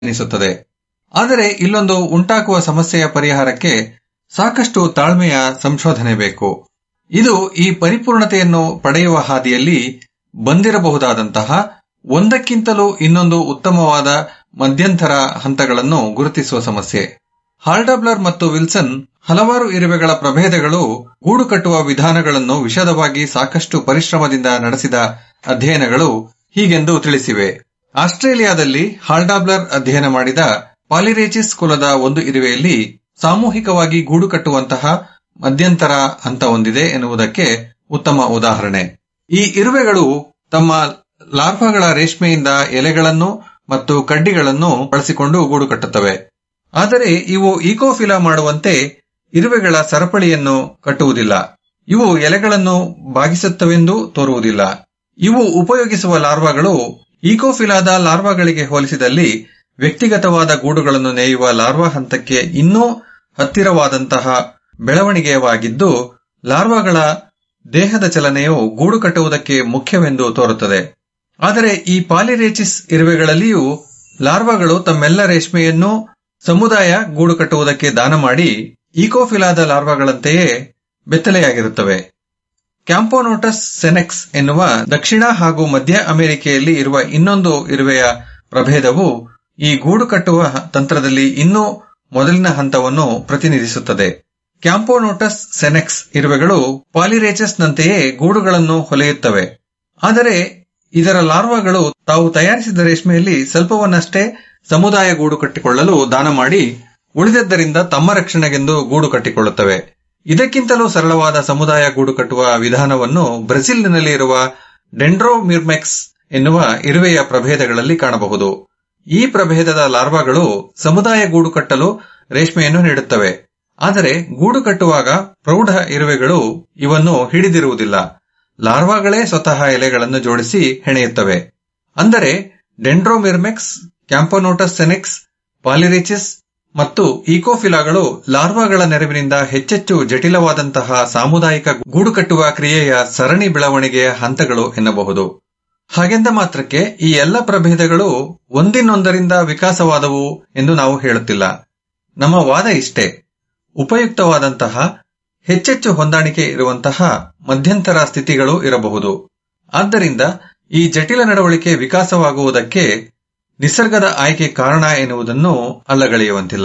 ಎನಿಸುತ್ತದೆ ಆದರೆ ಇಲ್ಲೊಂದು ಉಂಟಾಗುವ ಸಮಸ್ಯೆಯ ಪರಿಹಾರಕ್ಕೆ ಸಾಕಷ್ಟು ತಾಳ್ಮೆಯ ಸಂಶೋಧನೆ ಬೇಕು ಇದು ಈ ಪರಿಪೂರ್ಣತೆಯನ್ನು ಪಡೆಯುವ ಹಾದಿಯಲ್ಲಿ ಬಂದಿರಬಹುದಾದಂತಹ ಒಂದಕ್ಕಿಂತಲೂ ಇನ್ನೊಂದು ಉತ್ತಮವಾದ ಮಧ್ಯಂತರ ಹಂತಗಳನ್ನು ಗುರುತಿಸುವ ಸಮಸ್ಯೆ ಹಾಲ್ಡಬ್ಲರ್ ಮತ್ತು ವಿಲ್ಸನ್ ಹಲವಾರು ಇರುವೆಗಳ ಪ್ರಭೇದಗಳು ಗೂಡು ಕಟ್ಟುವ ವಿಧಾನಗಳನ್ನು ವಿಶದವಾಗಿ ಸಾಕಷ್ಟು ಪರಿಶ್ರಮದಿಂದ ನಡೆಸಿದ ಅಧ್ಯಯನಗಳು ಹೀಗೆಂದು ತಿಳಿಸಿವೆ ಆಸ್ಟ್ರೇಲಿಯಾದಲ್ಲಿ ಹಾಲ್ಡಾಬ್ಲರ್ ಅಧ್ಯಯನ ಮಾಡಿದ ಪಾಲಿರೇಚಿಸ್ ಕುಲದ ಒಂದು ಇರುವೆಯಲ್ಲಿ ಸಾಮೂಹಿಕವಾಗಿ ಗೂಡು ಕಟ್ಟುವಂತಹ ಮಧ್ಯಂತರ ಹಂತ ಹೊಂದಿದೆ ಎನ್ನುವುದಕ್ಕೆ ಉತ್ತಮ ಉದಾಹರಣೆ ಈ ಇರುವೆಗಳು ತಮ್ಮ ಲಾರ್ವಾಗಳ ರೇಷ್ಮೆಯಿಂದ ಎಲೆಗಳನ್ನು ಮತ್ತು ಕಡ್ಡಿಗಳನ್ನು ಬಳಸಿಕೊಂಡು ಗೂಡು ಕಟ್ಟುತ್ತವೆ ಆದರೆ ಇವು ಈಕೋಫಿಲಾ ಮಾಡುವಂತೆ ಇರುವೆಗಳ ಸರಪಳಿಯನ್ನು ಕಟ್ಟುವುದಿಲ್ಲ ಇವು ಎಲೆಗಳನ್ನು ಬಾಗಿಸುತ್ತವೆಂದು ತೋರುವುದಿಲ್ಲ ಇವು ಉಪಯೋಗಿಸುವ ಲಾರ್ವಾಗಳು ಈಕೋಫಿಲಾದ ಲಾರ್ವಾಗಳಿಗೆ ಹೋಲಿಸಿದಲ್ಲಿ ವ್ಯಕ್ತಿಗತವಾದ ಗೂಡುಗಳನ್ನು ನೇಯುವ ಲಾರ್ವಾ ಹಂತಕ್ಕೆ ಇನ್ನೂ ಹತ್ತಿರವಾದಂತಹ ಬೆಳವಣಿಗೆಯವಾಗಿದ್ದು ಲಾರ್ವಾಗಳ ದೇಹದ ಚಲನೆಯು ಗೂಡು ಕಟ್ಟುವುದಕ್ಕೆ ಮುಖ್ಯವೆಂದು ತೋರುತ್ತದೆ ಆದರೆ ಈ ಪಾಲಿರೇಚಿಸ್ ಇರುವೆಗಳಲ್ಲಿಯೂ ಲಾರ್ವಾಗಳು ತಮ್ಮೆಲ್ಲ ರೇಷ್ಮೆಯನ್ನು ಸಮುದಾಯ ಗೂಡು ಕಟ್ಟುವುದಕ್ಕೆ ದಾನ ಮಾಡಿ ಈಕೋಫಿಲಾದ ಲಾರ್ವಾಗಳಂತೆಯೇ ಬೆತ್ತಲೆಯಾಗಿರುತ್ತವೆ ಕ್ಯಾಂಪೋನೋಟಸ್ ಸೆನೆಕ್ಸ್ ಎನ್ನುವ ದಕ್ಷಿಣ ಹಾಗೂ ಮಧ್ಯ ಅಮೆರಿಕೆಯಲ್ಲಿ ಇರುವ ಇನ್ನೊಂದು ಇರುವೆಯ ಪ್ರಭೇದವು ಈ ಗೂಡು ಕಟ್ಟುವ ತಂತ್ರದಲ್ಲಿ ಇನ್ನೂ ಮೊದಲಿನ ಹಂತವನ್ನು ಪ್ರತಿನಿಧಿಸುತ್ತದೆ ಕ್ಯಾಂಪೋನೋಟಸ್ ಸೆನೆಕ್ಸ್ ಇರುವೆಗಳು ಪಾಲಿರೇಚಸ್ನಂತೆಯೇ ಗೂಡುಗಳನ್ನು ಹೊಲೆಯುತ್ತವೆ ಆದರೆ ಇದರ ಲಾರ್ವಾಗಳು ತಾವು ತಯಾರಿಸಿದ ರೇಷ್ಮೆಯಲ್ಲಿ ಸ್ವಲ್ಪವನ್ನಷ್ಟೇ ಸಮುದಾಯ ಗೂಡು ಕಟ್ಟಿಕೊಳ್ಳಲು ದಾನ ಮಾಡಿ ಉಳಿದದ್ದರಿಂದ ತಮ್ಮ ರಕ್ಷಣೆಗೆಂದು ಗೂಡು ಕಟ್ಟಿಕೊಳ್ಳುತ್ತವೆ ಇದಕ್ಕಿಂತಲೂ ಸರಳವಾದ ಸಮುದಾಯ ಗೂಡು ಕಟ್ಟುವ ವಿಧಾನವನ್ನು ಬ್ರೆಜಿಲ್ನಲ್ಲಿ ಇರುವ ಡೆಂಡ್ರೋಮಿರ್ಮೆಕ್ಸ್ ಎನ್ನುವ ಇರುವೆಯ ಪ್ರಭೇದಗಳಲ್ಲಿ ಕಾಣಬಹುದು ಈ ಪ್ರಭೇದದ ಲಾರ್ವಾಗಳು ಸಮುದಾಯ ಗೂಡು ಕಟ್ಟಲು ರೇಷ್ಮೆಯನ್ನು ನೀಡುತ್ತವೆ ಆದರೆ ಗೂಡು ಕಟ್ಟುವಾಗ ಪ್ರೌಢ ಇರುವೆಗಳು ಇವನ್ನು ಹಿಡಿದಿರುವುದಿಲ್ಲ ಲಾರ್ವಾಗಳೇ ಸ್ವತಃ ಎಲೆಗಳನ್ನು ಜೋಡಿಸಿ ಹೆಣೆಯುತ್ತವೆ ಅಂದರೆ ಡೆಂಡ್ರೋಮಿರ್ಮೆಕ್ಸ್ ಕ್ಯಾಂಪೋನೋಟಸ್ ಸೆನೆಕ್ಸ್ ಪಾಲಿರಿಚಿಸ್ ಮತ್ತು ಈಕೋಫಿಲಾಗಳು ಲಾರ್ವಾಗಳ ನೆರವಿನಿಂದ ಹೆಚ್ಚೆಚ್ಚು ಜಟಿಲವಾದಂತಹ ಸಾಮುದಾಯಿಕ ಗೂಡು ಕಟ್ಟುವ ಕ್ರಿಯೆಯ ಸರಣಿ ಬೆಳವಣಿಗೆಯ ಹಂತಗಳು ಎನ್ನಬಹುದು ಹಾಗೆಂದ ಮಾತ್ರಕ್ಕೆ ಈ ಎಲ್ಲ ಪ್ರಭೇದಗಳು ಒಂದಿನೊಂದರಿಂದ ವಿಕಾಸವಾದವು ಎಂದು ನಾವು ಹೇಳುತ್ತಿಲ್ಲ ನಮ್ಮ ವಾದ ಇಷ್ಟೇ ಉಪಯುಕ್ತವಾದಂತಹ ಹೆಚ್ಚೆಚ್ಚು ಹೊಂದಾಣಿಕೆ ಇರುವಂತಹ ಮಧ್ಯಂತರ ಸ್ಥಿತಿಗಳು ಇರಬಹುದು ಆದ್ದರಿಂದ ಈ ಜಟಿಲ ನಡವಳಿಕೆ ವಿಕಾಸವಾಗುವುದಕ್ಕೆ ನಿಸರ್ಗದ ಆಯ್ಕೆ ಕಾರಣ ಎನ್ನುವುದನ್ನು ಅಲ್ಲಗಳೆಯುವಂತಿಲ್ಲ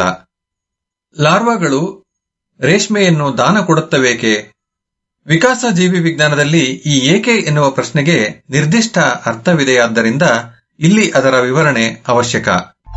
ಲಾರ್ವಾಗಳು ರೇಷ್ಮೆಯನ್ನು ದಾನ ಕೊಡುತ್ತವೇಕೆ ವಿಕಾಸ ಜೀವಿ ವಿಜ್ಞಾನದಲ್ಲಿ ಈ ಏಕೆ ಎನ್ನುವ ಪ್ರಶ್ನೆಗೆ ನಿರ್ದಿಷ್ಟ ಅರ್ಥವಿದೆಯಾದ್ದರಿಂದ ಇಲ್ಲಿ ಅದರ ವಿವರಣೆ ಅವಶ್ಯಕ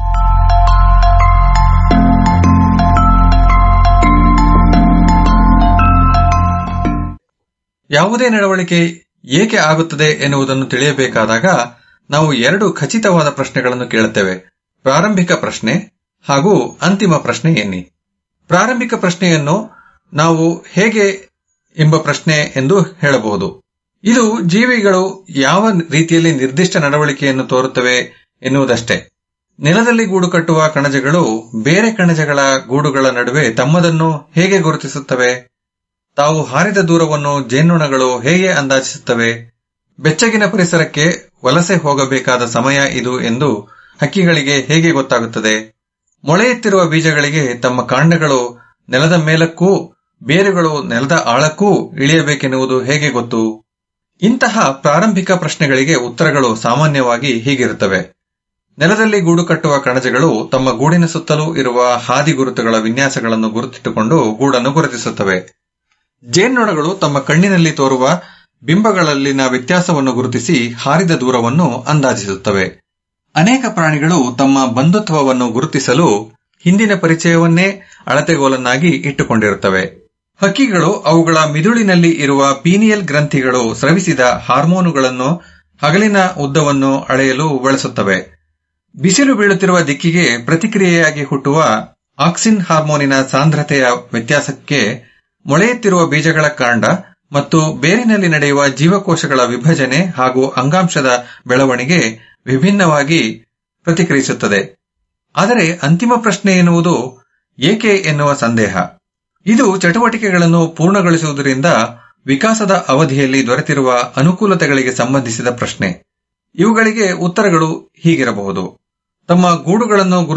ಯಾವುದೇ ನಡವಳಿಕೆ ಏಕೆ ಆಗುತ್ತದೆ ಎನ್ನುವುದನ್ನು ತಿಳಿಯಬೇಕಾದಾಗ ನಾವು ಎರಡು ಖಚಿತವಾದ ಪ್ರಶ್ನೆಗಳನ್ನು ಕೇಳುತ್ತೇವೆ ಪ್ರಾರಂಭಿಕ ಪ್ರಶ್ನೆ ಹಾಗೂ ಅಂತಿಮ ಪ್ರಶ್ನೆ ಎನ್ನಿ ಪ್ರಾರಂಭಿಕ ಪ್ರಶ್ನೆಯನ್ನು ನಾವು ಹೇಗೆ ಎಂಬ ಪ್ರಶ್ನೆ ಎಂದು ಹೇಳಬಹುದು ಇದು ಜೀವಿಗಳು ಯಾವ ರೀತಿಯಲ್ಲಿ ನಿರ್ದಿಷ್ಟ ನಡವಳಿಕೆಯನ್ನು ತೋರುತ್ತವೆ ಎನ್ನುವುದಷ್ಟೇ ನೆಲದಲ್ಲಿ ಗೂಡು ಕಟ್ಟುವ ಕಣಜಗಳು ಬೇರೆ ಕಣಜಗಳ ಗೂಡುಗಳ ನಡುವೆ ತಮ್ಮದನ್ನು ಹೇಗೆ ಗುರುತಿಸುತ್ತವೆ ತಾವು ಹಾರಿದ ದೂರವನ್ನು ಜೇನುಣಗಳು ಹೇಗೆ ಅಂದಾಜಿಸುತ್ತವೆ ಬೆಚ್ಚಗಿನ ಪರಿಸರಕ್ಕೆ ವಲಸೆ ಹೋಗಬೇಕಾದ ಸಮಯ ಇದು ಎಂದು ಹಕ್ಕಿಗಳಿಗೆ ಹೇಗೆ ಗೊತ್ತಾಗುತ್ತದೆ ಮೊಳೆಯುತ್ತಿರುವ ಬೀಜಗಳಿಗೆ ತಮ್ಮ ಕಾಂಡಗಳು ನೆಲದ ಮೇಲಕ್ಕೂ ಬೇರುಗಳು ನೆಲದ ಆಳಕ್ಕೂ ಇಳಿಯಬೇಕೆನ್ನುವುದು ಹೇಗೆ ಗೊತ್ತು ಇಂತಹ ಪ್ರಾರಂಭಿಕ ಪ್ರಶ್ನೆಗಳಿಗೆ ಉತ್ತರಗಳು ಸಾಮಾನ್ಯವಾಗಿ ಹೀಗಿರುತ್ತವೆ ನೆಲದಲ್ಲಿ ಗೂಡು ಕಟ್ಟುವ ಕಣಜಗಳು ತಮ್ಮ ಗೂಡಿನ ಸುತ್ತಲೂ ಇರುವ ಹಾದಿ ಗುರುತುಗಳ ವಿನ್ಯಾಸಗಳನ್ನು ಗುರುತಿಟ್ಟುಕೊಂಡು ಗೂಡನ್ನು ಗುರುತಿಸುತ್ತವೆ ಜೇನ್ನೊಣಗಳು ತಮ್ಮ ಕಣ್ಣಿನಲ್ಲಿ ತೋರುವ ಬಿಂಬಗಳಲ್ಲಿನ ವ್ಯತ್ಯಾಸವನ್ನು ಗುರುತಿಸಿ ಹಾರಿದ ದೂರವನ್ನು ಅಂದಾಜಿಸುತ್ತವೆ ಅನೇಕ ಪ್ರಾಣಿಗಳು ತಮ್ಮ ಬಂಧುತ್ವವನ್ನು ಗುರುತಿಸಲು ಹಿಂದಿನ ಪರಿಚಯವನ್ನೇ ಅಳತೆಗೋಲನ್ನಾಗಿ ಇಟ್ಟುಕೊಂಡಿರುತ್ತವೆ ಹಕ್ಕಿಗಳು ಅವುಗಳ ಮಿದುಳಿನಲ್ಲಿ ಇರುವ ಪೀನಿಯಲ್ ಗ್ರಂಥಿಗಳು ಸ್ರವಿಸಿದ ಹಾರ್ಮೋನುಗಳನ್ನು ಹಗಲಿನ ಉದ್ದವನ್ನು ಅಳೆಯಲು ಬಳಸುತ್ತವೆ ಬಿಸಿಲು ಬೀಳುತ್ತಿರುವ ದಿಕ್ಕಿಗೆ ಪ್ರತಿಕ್ರಿಯೆಯಾಗಿ ಹುಟ್ಟುವ ಆಕ್ಸಿನ್ ಹಾರ್ಮೋನಿನ ಸಾಂದ್ರತೆಯ ವ್ಯತ್ಯಾಸಕ್ಕೆ ಮೊಳೆಯುತ್ತಿರುವ ಬೀಜಗಳ ಕಾಂಡ ಮತ್ತು ಬೇರಿನಲ್ಲಿ ನಡೆಯುವ ಜೀವಕೋಶಗಳ ವಿಭಜನೆ ಹಾಗೂ ಅಂಗಾಂಶದ ಬೆಳವಣಿಗೆ ವಿಭಿನ್ನವಾಗಿ ಪ್ರತಿಕ್ರಿಯಿಸುತ್ತದೆ ಆದರೆ ಅಂತಿಮ ಪ್ರಶ್ನೆ ಎನ್ನುವುದು ಏಕೆ ಎನ್ನುವ ಸಂದೇಹ ಇದು ಚಟುವಟಿಕೆಗಳನ್ನು ಪೂರ್ಣಗೊಳಿಸುವುದರಿಂದ ವಿಕಾಸದ ಅವಧಿಯಲ್ಲಿ ದೊರೆತಿರುವ ಅನುಕೂಲತೆಗಳಿಗೆ ಸಂಬಂಧಿಸಿದ ಪ್ರಶ್ನೆ ಇವುಗಳಿಗೆ ಉತ್ತರಗಳು ಹೀಗಿರಬಹುದು ತಮ್ಮ ಗೂಡುಗಳನ್ನು